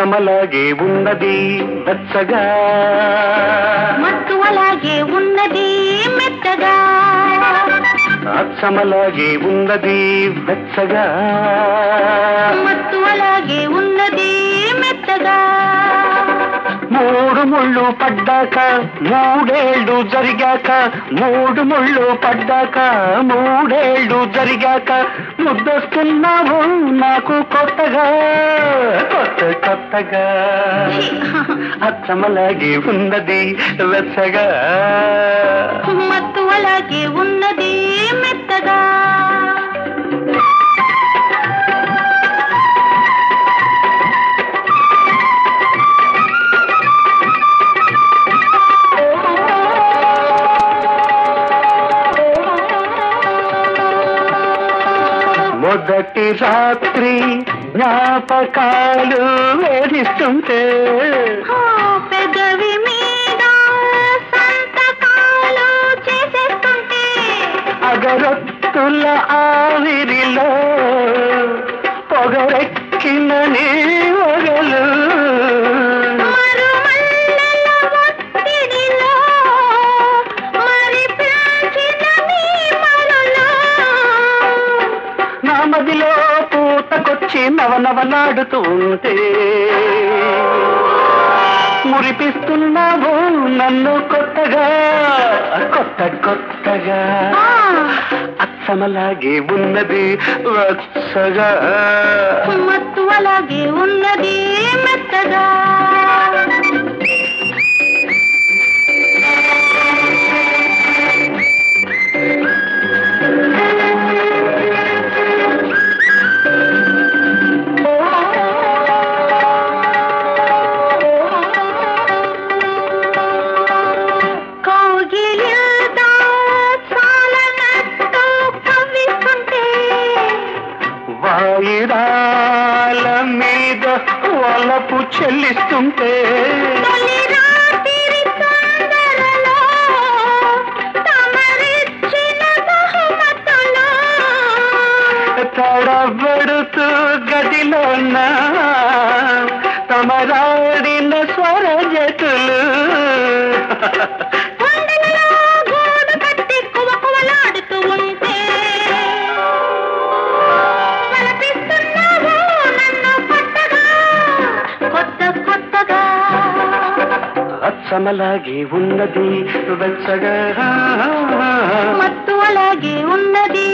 అచ్చమలాగే ఉన్నది వెచ్చగా మత్తు అలాగే ఉన్నది మెత్తగా అచ్చమలాగే ఉన్నది వెచ్చగా మత్తు అలాగే ఉన్నది మెత్తగా మూడు ముళ్ళు పడ్డాక మూడేళ్లు జరిగాక మూడు ముళ్ళు పడ్డాక మూడేళ్లు జరిగాక ముద్దొస్తున్నావు నాకు కొత్తగా కొత్త కొత్తగా అచ్చమలాగే ఉన్నది వెచ్చగా మత్తు అలాగే ఉన్నది మెత్తగా మొదటి రాత్రి జ్ఞాపకాలు వేధిస్తుంటే ఆ పెదవి మీద సంతకాలు చేసేస్తుంటే అగరొత్తుల ఆవిరిలో పొగరెక్కిన నీ ఒగలు మరుమల్లెల ఒత్తిడిలో మరి పిలిచిన నీ మరులో నా మదిలో పూతకొచ్చి నవనవలాడుతూ ఉంటే మురిపిస్తున్నావు నన్ను కొత్తగా కొత్త కొత్తగా ఆ, అచ్చమలాగే ఉన్నది వచ్చగా మత్తు అలాగే ఉన్నది మెత్తగా కౌగిలిందా చాలనట్టు కవ్విస్తుంటే వాయిదాల మీద వలపు చెల్లిస్తుంటే తొలి రాత్రి తొందరలో తమరిచ్చిన బహుమతులు తడబడుతూ గదిలోన తమరాడిన స్వరజతులు గుండెలలో గూడు కట్టి కువకువలాడుతూ ఉంటే కనిపిస్తున్నావు నన్ను కొత్తగా కొత్త కొత్తగా అచ్చమలాగే ఉన్నది వెచ్చగా మత్తు అలాగే ఉన్నది